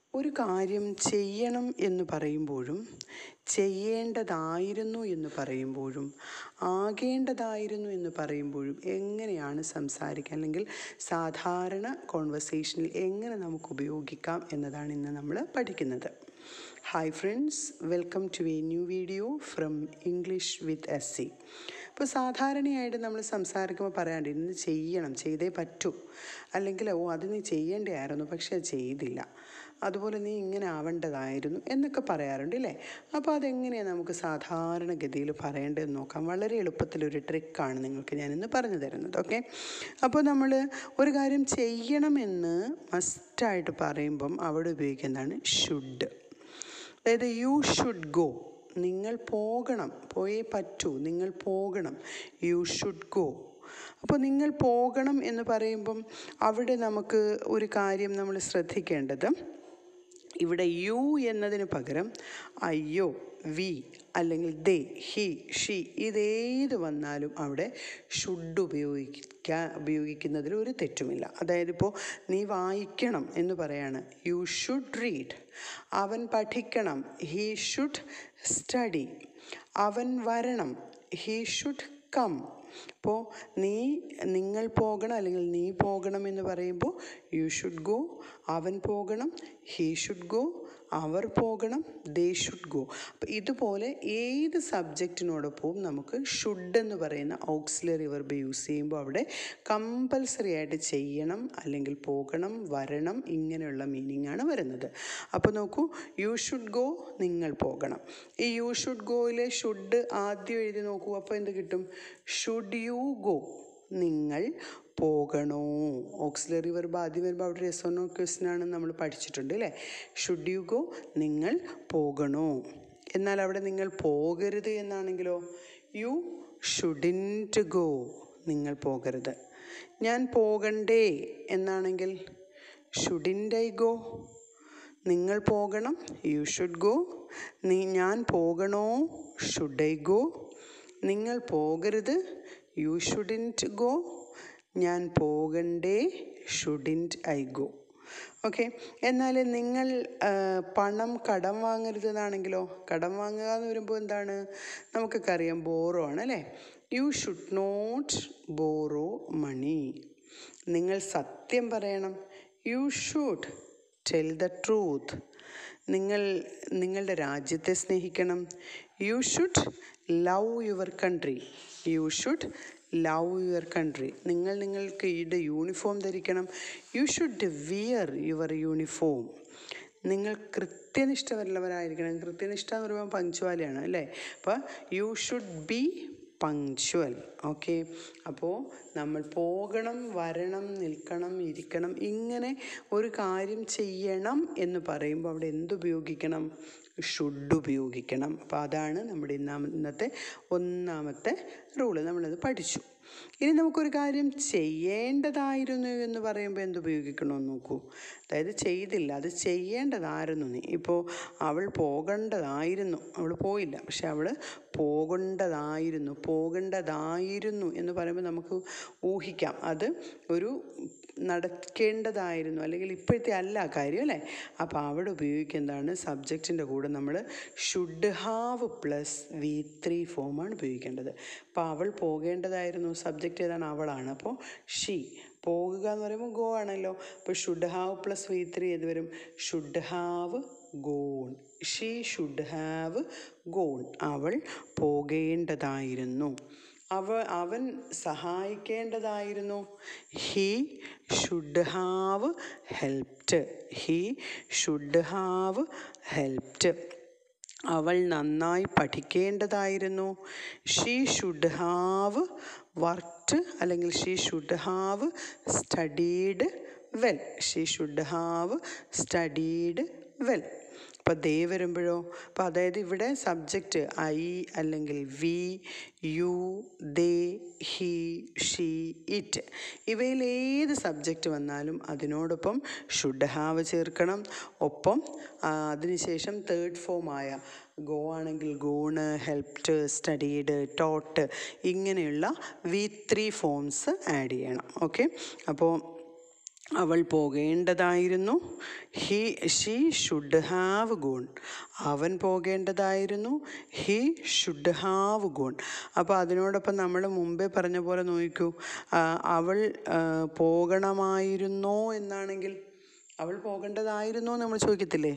ഒരു കാര്യം ചെയ്യണം എന്ന് പറയുമ്പോഴും ചെയ്യേണ്ടതായിരുന്നു എന്ന് പറയുമ്പോഴും ആകേണ്ടതായിരുന്നു എന്ന് പറയുമ്പോഴും എങ്ങനെയാണ് സംസാരിക്കുക അല്ലെങ്കിൽ സാധാരണ കോൺവെർസേഷനിൽ എങ്ങനെ നമുക്ക് ഉപയോഗിക്കാം എന്നതാണ് ഇന്ന് നമ്മൾ പഠിക്കുന്നത് hi friends welcome to a new video from English with S C ഇപ്പോൾ സാധാരണയായിട്ട് നമ്മൾ സംസാരിക്കുമ്പോൾ പറയാണ്ട് ഇന്ന് ചെയ്യണം ചെയ്തേ പറ്റൂ അല്ലെങ്കിൽ ഓ അത് നീ ചെയ്യേണ്ടതായിരുന്നു പക്ഷെ അത് ചെയ്തില്ല അതുപോലെ നീ ഇങ്ങനെ ആവേണ്ടതായിരുന്നു എന്നൊക്കെ പറയാറുണ്ട് അല്ലേ അപ്പോൾ അതെങ്ങനെയാണ് നമുക്ക് സാധാരണഗതിയിൽ പറയേണ്ടതെന്ന് നോക്കാം വളരെ എളുപ്പത്തിലൊരു ട്രിക്കാണ് നിങ്ങൾക്ക് ഞാനിന്ന് പറഞ്ഞു തരുന്നത് ഓക്കെ അപ്പോൾ നമ്മൾ ഒരു കാര്യം ചെയ്യണമെന്ന് മസ്റ്റായിട്ട് പറയുമ്പം അവിടെ ഉപയോഗിക്കുന്നതാണ് ഷുഡ് അതായത് യു ഷുഡ് ഗോ നിങ്ങൾ പോകണം പോയേ പറ്റൂ നിങ്ങൾ പോകണം യു ഷുഡ് ഗോ അപ്പോൾ നിങ്ങൾ പോകണം എന്ന് പറയുമ്പം അവിടെ നമുക്ക് ഒരു കാര്യം നമ്മൾ ശ്രദ്ധിക്കേണ്ടത് ഇവിടെ യു എന്നതിന് പകരം അയ്യോ വി അല്ലെങ്കിൽ ദേ ഹി ഷി ഇതേത് വന്നാലും അവിടെ ഷുഡ് ഉപയോഗിക്കാൻ ഉപയോഗിക്കുന്നതിൽ ഒരു തെറ്റുമില്ല അതായത് ഇപ്പോൾ നീ വായിക്കണം എന്ന് പറയാണ് യു ഷുഡ് റീഡ് അവൻ പഠിക്കണം ഹീ ഷുഡ് സ്റ്റഡി അവൻ വരണം ഹീ ഷുഡ് കം അപ്പോൾ നീ നിങ്ങൾ പോകണം അല്ലെങ്കിൽ നീ പോകണം എന്ന് പറയുമ്പോൾ യു ഷുഡ് ഗോ അവൻ പോകണം ഹീ ഷുഡ് ഗോ അവർ പോകണം ദേ ഷുഡ് ഗോ അപ്പോൾ ഇതുപോലെ ഏത് സബ്ജക്റ്റിനോടൊപ്പവും നമുക്ക് ഷുഡ് എന്ന് പറയുന്ന ഓക്സിലറി വെർബ് യൂസ് ചെയ്യുമ്പോൾ അവിടെ കമ്പൽസറി ആയിട്ട് ചെയ്യണം അല്ലെങ്കിൽ പോകണം വരണം ഇങ്ങനെയുള്ള മീനിങ് ആണ് വരുന്നത് അപ്പോൾ നോക്കൂ യു ഷുഡ് ഗോ നിങ്ങൾ പോകണം ഈ യു ഷുഡ് ഗോയിലെ ഷുഡ് ആദ്യം എഴുതി നോക്കൂ അപ്പോൾ എന്ത് കിട്ടും ഷുഡ് യു ഗോ നിങ്ങൾ പോകണോ ഓക്സിലറി വെർബ് ആദ്യം വരുമ്പോൾ അവിടെ രസോനോ ക്വസ്റ്റൻ ആണ് നമ്മൾ പഠിച്ചിട്ടുണ്ട് അല്ലേ ഷുഡ് യു ഗോ നിങ്ങൾ പോകണോ എന്നാൽ അവിടെ നിങ്ങൾ പോകരുത് എന്നാണെങ്കിലോ യു ഷുഡിൻറ്റ് ഗോ നിങ്ങൾ പോകരുത് ഞാൻ പോകണ്ടേ എന്നാണെങ്കിൽ ഷുഡിൻ്റ് ഐ ഗോ നിങ്ങൾ പോകണം യു ഷുഡ് ഗോ നീ ഞാൻ പോകണോ ഷുഡ് ഐ ഗോ നിങ്ങൾ പോകരുത് യു ഷുഡിൻറ്റ് ഗോ ഞാൻ പോകണ്ടേ ഷുഡിൻറ്റ് ഐ ഗോ ഓക്കെ എന്നാൽ നിങ്ങൾ പണം കടം വാങ്ങരുത് എന്നാണെങ്കിലോ കടം വാങ്ങുക എന്ന് വരുമ്പോൾ എന്താണ് നമുക്കൊക്കെ അറിയാം ബോറോ ആണ് അല്ലേ you should not borrow money നിങ്ങൾ സത്യം പറയണം you should tell the truth നിങ്ങൾ നിങ്ങളുടെ രാജ്യത്തെ സ്നേഹിക്കണം you should love your country you should love your country നിങ്ങൾ നിങ്ങൾക്ക് ഈയുടെ യൂണിഫോം ധരിക്കണം you should wear your uniform നിങ്ങൾ കൃത്യനിഷ്ഠമുള്ളവരായിരിക്കണം കൃത്യനിഷ്ഠ എന്ന് പറയുമ്പോൾ പങ്ക്ച്വാലിയാണ് അല്ലേ അപ്പോൾ you should be punctual okay അപ്പോൾ നമ്മൾ പോകണം വരണം നിൽക്കണം ഇരിക്കണം ഇങ്ങനെ ഒരു കാര്യം ചെയ്യണം എന്ന് പറയുമ്പോൾ അവിടെ എന്തുപയോഗിക്കണം ഷുഡ് ഉപയോഗിക്കണം അപ്പോൾ അതാണ് നമ്മുടെ ഇന്നാമ ഇന്നത്തെ ഒന്നാമത്തെ റൂള് നമ്മളത് പഠിച്ചു ഇനി നമുക്കൊരു കാര്യം ചെയ്യേണ്ടതായിരുന്നു എന്ന് പറയുമ്പോൾ എന്തുപയോഗിക്കണമെന്ന് നോക്കൂ അതായത് ചെയ്തില്ല അത് ചെയ്യേണ്ടതായിരുന്നു നീ ഇപ്പോൾ അവൾ പോകേണ്ടതായിരുന്നു അവൾ പോയില്ല പക്ഷെ അവൾ പോകേണ്ടതായിരുന്നു പോകേണ്ടതായിരുന്നു എന്ന് പറയുമ്പോൾ നമുക്ക് ഊഹിക്കാം അത് ഒരു നടക്കേണ്ടതായിരുന്നു അല്ലെങ്കിൽ ഇപ്പോഴത്തെ അല്ല കാര്യം അല്ലേ അപ്പോൾ അവിടെ ഉപയോഗിക്കുന്നതാണ് സബ്ജക്റ്റിൻ്റെ കൂടെ നമ്മൾ should have plus V three ഫോമാണ് ഉപയോഗിക്കേണ്ടത് അപ്പോൾ അവൾ പോകേണ്ടതായിരുന്നു സബ്ജക്റ്റ് ഏതാണ് അവളാണ് അപ്പോൾ ഷീ പോകുക എന്ന് പറയുമ്പോൾ ഗോ ആണല്ലോ അപ്പോൾ should have plus V three ഏത് വരും should have gone she should have gone അവൾ പോകേണ്ടതായിരുന്നു അവ അവൻ സഹായിക്കേണ്ടതായിരുന്നു he should have helped he should have helped അവൾ നന്നായി പഠിക്കേണ്ടതായിരുന്നു ഷീ ഷുഡ് ഹാവ് വർക്ക്ഡ് അല്ലെങ്കിൽ she should have studied well she should have studied well അപ്പോൾ ദേ വരുമ്പോഴോ അപ്പോൾ അതായത് ഇവിടെ സബ്ജക്റ്റ് ഐ അല്ലെങ്കിൽ we you they he she it ഇവയിൽ ഏത് സബ്ജക്റ്റ് വന്നാലും അതിനോടൊപ്പം ഷുഡ് ഹാവ് ചേർക്കണം ഒപ്പം ആ, അതിനുശേഷം തേർഡ് ഫോമായ ഗോ ആണെങ്കിൽ ഗോണ് ഹെൽപ്ഡ് സ്റ്റഡീഡ് ടോട്ട് ഇങ്ങനെയുള്ള വി ത്രീ ഫോംസ് ആഡ് ചെയ്യണം ഓക്കെ അപ്പോൾ അവൾ പോകേണ്ടതായിരുന്നു he she should have gone അവൻ പോകേണ്ടതായിരുന്നു ഹി ഷുഡ് ഹാവ് ഗോൺ അപ്പോൾ അതിനോടൊപ്പം നമ്മൾ മുമ്പേ പറഞ്ഞ പോലെ നോക്കൂ ആ, അവൾ ആ, പോകണമായിരുന്നോ എന്നാണെങ്കിൽ അവൾ പോകേണ്ടതായിരുന്നോ നമ്മൾ ചോദിക്കത്തില്ലേ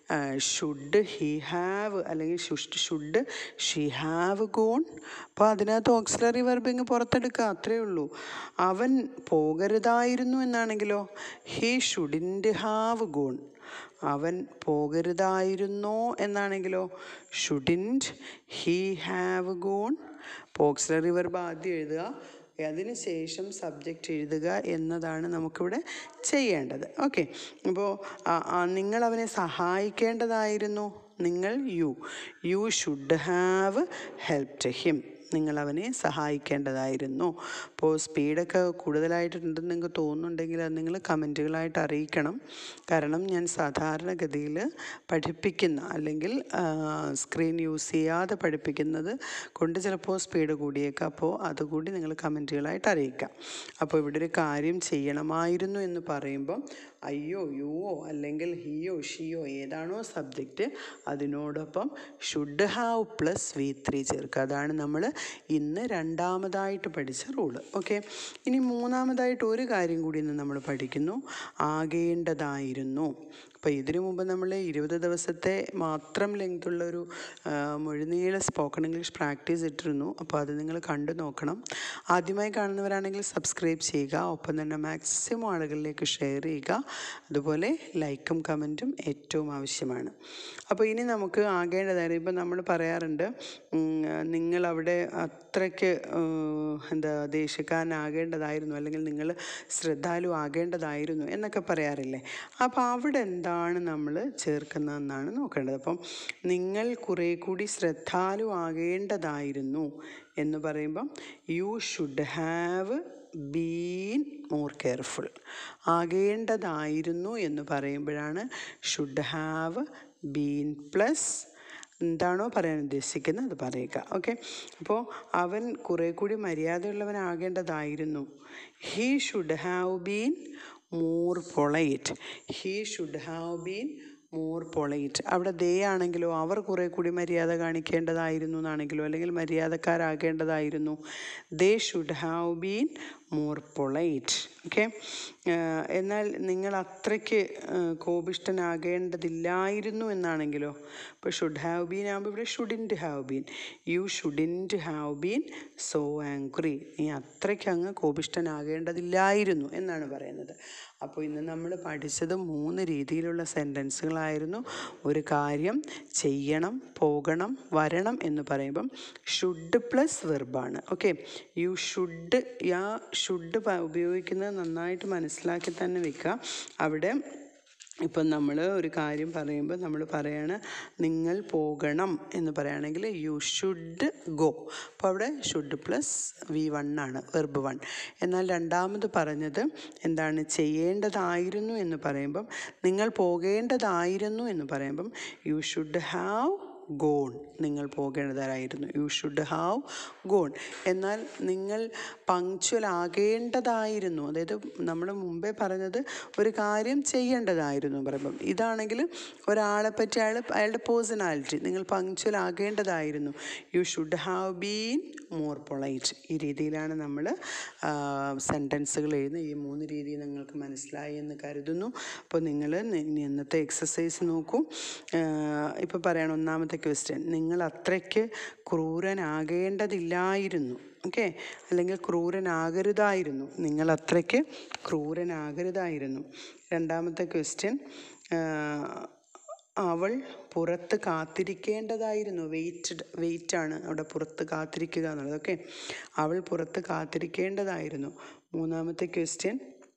ഷുഡ് ഹി ഹാവ് അല്ലെങ്കിൽ should should she have gone അപ്പോൾ അതിനകത്ത് ഓക്സിലറി വെർബിങ് പുറത്തെടുക്കുക അത്രയേ ഉള്ളൂ അവൻ പോകരുതായിരുന്നു എന്നാണെങ്കിലോ ഹി ഷുഡിൻറ്റ് ഹാവ് ഗോൺ അവൻ പോകരുതായിരുന്നോ എന്നാണെങ്കിലോ shouldn't he have gone auxiliary verb ആദ്യം എഴുതുക അതിന് ശേഷം സബ്ജക്റ്റ് എഴുതുക എന്നതാണ് നമുക്കിവിടെ ചെയ്യേണ്ടത് ഓക്കെ അപ്പോൾ നിങ്ങൾ അവനെ സഹായിക്കേണ്ടതായിരുന്നു നിങ്ങൾ you you should have helped him നിങ്ങൾ അവനെ സഹായിക്കേണ്ടതായിരുന്നു അപ്പോൾ സ്പീഡൊക്കെ കൂടുതലായിട്ടുണ്ടെന്ന് നിങ്ങൾക്ക് തോന്നുന്നുണ്ടെങ്കിൽ അത് നിങ്ങൾ കമൻറ്റുകളായിട്ട് അറിയിക്കണം കാരണം ഞാൻ സാധാരണഗതിയിൽ പഠിപ്പിക്കുന്ന അല്ലെങ്കിൽ സ്ക്രീൻ യൂസ് ചെയ്യാതെ പഠിപ്പിക്കുന്നത് കൊണ്ട് ചിലപ്പോൾ സ്പീഡ് കൂടിയേക്കാം അപ്പോൾ അതുകൂടി നിങ്ങൾ കമൻറ്റുകളായിട്ട് അറിയിക്കാം അപ്പോൾ ഇവിടെ ഒരു കാര്യം ചെയ്യണമായിരുന്നു എന്ന് പറയുമ്പം അയ്യോ യുവോ അല്ലെങ്കിൽ ഹിയോ ഷിയോ ഏതാണോ സബ്ജക്റ്റ് അതിനോടൊപ്പം should have plus V three ചേർക്കുക അതാണ് നമ്മൾ ഇന്ന് രണ്ടാമതായിട്ട് പഠിച്ച റൂള് ഓക്കെ ഇനി മൂന്നാമതായിട്ട് ഒരു കാര്യം കൂടി ഇന്ന് നമ്മൾ പഠിക്കുന്നു ആകേണ്ടതായിരുന്നു അപ്പോൾ ഇതിനു മുമ്പ് നമ്മൾ ഇരുപത് ദിവസത്തെ മാത്രം ലെങ്തുള്ള ഒരു ആ, മുഴുനീള സ്പോക്കൺ ഇംഗ്ലീഷ് പ്രാക്ടീസ് ഇട്ടിരുന്നു അപ്പോൾ അത് നിങ്ങൾ കണ്ടു നോക്കണം ആദ്യമായി കാണുന്നവരാണെങ്കിൽ സബ്സ്ക്രൈബ് ചെയ്യുക ഒപ്പം തന്നെ മാക്സിമം ആളുകളിലേക്ക് ഷെയർ ചെയ്യുക അതുപോലെ ലൈക്കും കമൻറ്റും ഏറ്റവും ആവശ്യമാണ് അപ്പോൾ ഇനി നമുക്ക് ആകേണ്ടതായിരുന്നു ഇപ്പം നമ്മൾ പറയാറുണ്ട് ഉം, നിങ്ങളവിടെ അത്രയ്ക്ക് ഉം, എന്താ ദേശക്കാരനാകേണ്ടതായിരുന്നു അല്ലെങ്കിൽ നിങ്ങൾ ശ്രദ്ധാലു ആകേണ്ടതായിരുന്നു എന്നൊക്കെ പറയാറില്ലേ അപ്പോൾ അവിടെ എന്താണ് നമ്മൾ ചേർക്കുന്നതെന്നാണ് നോക്കേണ്ടത് അപ്പം നിങ്ങൾ കുറേ കൂടി ശ്രദ്ധാലു ആകേണ്ടതായിരുന്നു എന്ന് പറയുമ്പം you should have been more careful ആകേണ്ടതായിരുന്നു എന്ന് പറയുമ്പോഴാണ് ഷുഡ് ഹാവ് ബീൻ പ്ലസ് എന്താണോ പറയാൻ ഉദ്ദേശിക്കുന്നത് അത് പറയുക ഓക്കെ അപ്പോൾ അവൻ കുറേ കൂടി മര്യാദയുള്ളവനാകേണ്ടതായിരുന്നു he should have been more polite he should have been more polite അവിടെ ദേ ആണെങ്കിലോ അവർ കുറേ കൂടി മര്യാദ കാണിക്കേണ്ടതായിരുന്നു എന്നാണെങ്കിലോ അല്ലെങ്കിൽ മര്യാദക്കാരാകേണ്ടതായിരുന്നു they should have been more polite okay എന്നാൽ നിങ്ങൾ അത്രയ്ക്ക് ആ, കോപിഷ്ടനാകേണ്ടതില്ലായിരുന്നു എന്നാണെങ്കിലോ ഇപ്പോൾ ഷുഡ് ഹാവ് ബീൻ ആകുമ്പോൾ ഇവിടെ shouldn't have been you shouldn't have been so angry നീ അത്രയ്ക്ക് അങ്ങ് കോപിഷ്ടനാകേണ്ടതില്ലായിരുന്നു എന്നാണ് പറയുന്നത് അപ്പോൾ ഇന്ന് നമ്മൾ പഠിച്ചത് മൂന്ന് രീതിയിലുള്ള സെൻറ്റൻസുകളായിരുന്നു ഒരു കാര്യം ചെയ്യണം പോകണം വരണം എന്ന് പറയുമ്പം ഷുഡ് പ്ലസ് വെർബാണ് ഓക്കെ യു ഷുഡ് യാ ഷുഡ് ഉപയോഗിക്കുന്നത് നന്നായിട്ട് മനസ്സിലാക്കി തന്നെ വെക്കുക അവിടെ ഇപ്പം നമ്മൾ ഒരു കാര്യം പറയുമ്പോൾ നമ്മൾ പറയാണ് നിങ്ങൾ പോകണം എന്ന് പറയുകയാണെങ്കിൽ യു ഷുഡ് ഗോ അപ്പോൾ അവിടെ ഷുഡ് പ്ലസ് വി വൺ ആണ് വെർബ് വൺ എന്നാൽ രണ്ടാമത് പറഞ്ഞത് എന്താണ് ചെയ്യേണ്ടതായിരുന്നു എന്ന് പറയുമ്പം നിങ്ങൾ പോകേണ്ടതായിരുന്നു എന്ന് പറയുമ്പം യു ഷുഡ് ഹാവ് ഗോൺ നിങ്ങൾ പോകേണ്ടതായിരുന്നു യു ഷുഡ് ഹാവ് ഗോൺ എന്നാൽ നിങ്ങൾ പങ്ക്ച്വൽ ആകേണ്ടതായിരുന്നു അതായത് നമ്മൾ മുമ്പേ പറഞ്ഞത് ഒരു കാര്യം ചെയ്യേണ്ടതായിരുന്നു എന്ന് പറയുമ്പം ഇതാണെങ്കിൽ ഒരാളെ പറ്റി അയാൾ അയാളുടെ പേഴ്സണാലിറ്റി നിങ്ങൾ പങ്ക്ച്വൽ ആകേണ്ടതായിരുന്നു you should have been more polite ഈ രീതിയിലാണ് നമ്മൾ സെൻറ്റൻസുകൾ എഴുതുന്നത് ഈ മൂന്ന് രീതി നിങ്ങൾക്ക് മനസ്സിലായി എന്ന് കരുതുന്നു അപ്പോൾ നിങ്ങൾ ഇന്നത്തെ എക്സസൈസ് നോക്കൂ ഇപ്പോൾ പറയണം ഒന്നാമത്തെ ക്വസ്റ്റ്യൻ നിങ്ങൾ അത്രയ്ക്ക് ക്രൂരനാകേണ്ടതില്ലായിരുന്നു ഓക്കെ അല്ലെങ്കിൽ ക്രൂരനാകരുതായിരുന്നു നിങ്ങൾ അത്രയ്ക്ക് ക്രൂരനാകരുതായിരുന്നു രണ്ടാമത്തെ ക്വസ്റ്റ്യൻ അവൾ പുറത്ത് കാത്തിരിക്കേണ്ടതായിരുന്നു വെയിറ്റഡ് വെയിറ്റാണ് അവിടെ പുറത്ത് കാത്തിരിക്കുക എന്നുള്ളത് ഓക്കെ അവൾ പുറത്ത് കാത്തിരിക്കേണ്ടതായിരുന്നു മൂന്നാമത്തെ ക്വസ്റ്റ്യൻ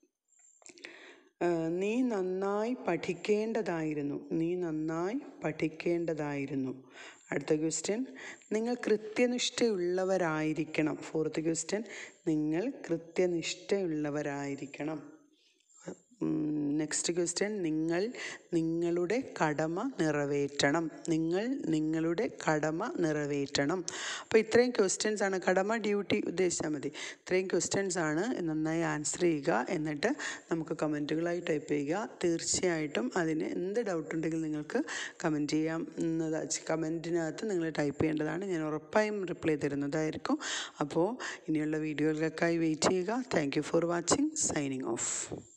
നീ നന്നായി പഠിക്കേണ്ടതായിരുന്നു നീ നന്നായി പഠിക്കേണ്ടതായിരുന്നു അടുത്ത ക്വസ്റ്റ്യൻ നിങ്ങൾ കൃത്യനിഷ്ഠയുള്ളവരായിരിക്കണം ഫോർത്ത് ക്വസ്റ്റ്യൻ നിങ്ങൾ കൃത്യനിഷ്ഠയുള്ളവരായിരിക്കണം നെക്സ്റ്റ് ക്വസ്റ്റ്യൻ നിങ്ങൾ നിങ്ങളുടെ കടമ നിറവേറ്റണം നിങ്ങൾ നിങ്ങളുടെ കടമ നിറവേറ്റണം അപ്പോൾ ഇത്രയും ക്വസ്റ്റ്യൻസ് ആണ് കടമ ഡ്യൂട്ടി ഉദ്ദേശിച്ചാൽ മതി ഇത്രയും ക്വസ്റ്റ്യൻസ് ആണ് നന്നായി ആൻസർ ചെയ്യുക എന്നിട്ട് നമുക്ക് കമൻറ്റുകളായി ടൈപ്പ് ചെയ്യുക തീർച്ചയായിട്ടും അതിന് എന്ത് ഡൗട്ട് ഉണ്ടെങ്കിൽ നിങ്ങൾക്ക് കമൻറ്റ് ചെയ്യാം എന്നതാ കമൻറ്റിനകത്ത് നിങ്ങൾ ടൈപ്പ് ചെയ്യേണ്ടതാണ് ഞാൻ ഉറപ്പായും റിപ്ലൈ തരുന്നതായിരിക്കും അപ്പോൾ ഇനിയുള്ള വീഡിയോകൾക്കായി വെയിറ്റ് ചെയ്യുക thank you for watching signing of